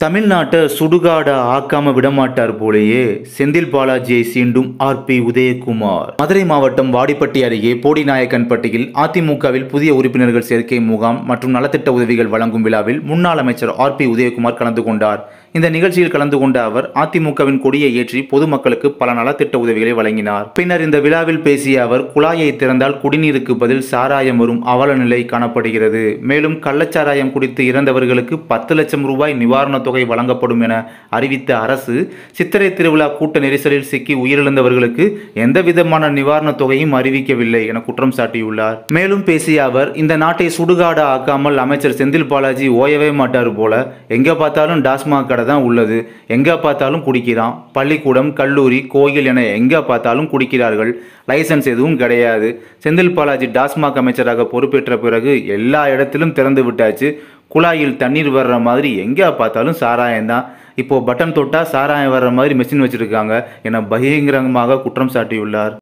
தமிழ்நாட்டை சுடுகாடா ஆக்காம விடமாட்டார் போலேயே செந்தில் பாலாஜியை சீண்டும் ஆர் பி உதயகுமார் மதுரை மாவட்டம் வாடிப்பட்டி அருகே போடிநாயக்கன்பட்டியில் அதிமுகவில் புதிய உறுப்பினர்கள் சேர்க்கை முகாம் மற்றும் நலத்திட்ட உதவிகள் வழங்கும் விழாவில் முன்னாள் அமைச்சர் ஆர் பி உதயகுமார் கலந்து கொண்டார் இந்த நிகழ்ச்சியில் கலந்து கொண்ட அவர் அதிமுகவின் கொடியை ஏற்றி பொதுமக்களுக்கு பல நலத்திட்ட உதவிகளை வழங்கினார் பின்னர் இந்த விழாவில் பேசிய அவர் குழாயை திறந்தால் குடிநீருக்கு பதில் சாராயம் வரும் அவல நிலை காணப்படுகிறது மேலும் கள்ளச்சாராயம் குடித்து இறந்தவர்களுக்கு பத்து லட்சம் ரூபாய் நிவாரணத் தொகை வழங்கப்படும் என அறிவித்த அரசு சித்திரை திருவிழா கூட்ட நெரிசலில் சிக்கி உயிரிழந்தவர்களுக்கு எந்த விதமான நிவாரணத் தொகையும் அறிவிக்கவில்லை என குற்றம் சாட்டியுள்ளார் மேலும் பேசிய அவர் இந்த நாட்டை சுடுகாடு ஆக்காமல் அமைச்சர் செந்தில் பாலாஜி ஓயவே மாட்டார் போல எங்க பார்த்தாலும் டாஸ்மாக் கடை தான் உள்ளது எங்க பார்த்தாலும் குடிக்கிறான் பள்ளிக்கூடம் கல்லூரி கோயில் என எங்க பார்த்தாலும் குடிக்கிறார்கள் லைசன்ஸ் எதுவும் கிடையாது செந்தில் பாலாஜி டாஸ்மாக் அமைச்சராக பொறுப்பேற்ற பிறகு எல்லா இடத்திலும் திறந்து விட்டாச்சு குழாயில் தண்ணீர் வர்ற மாதிரி எங்கே பார்த்தாலும் சாராயம் தான் இப்போ பட்டன் தொட்டா சாராயம் வர்ற மாதிரி மெஷின் வச்சிருக்காங்க என பகிரங்கமாக குற்றம் சாட்டியுள்ளார்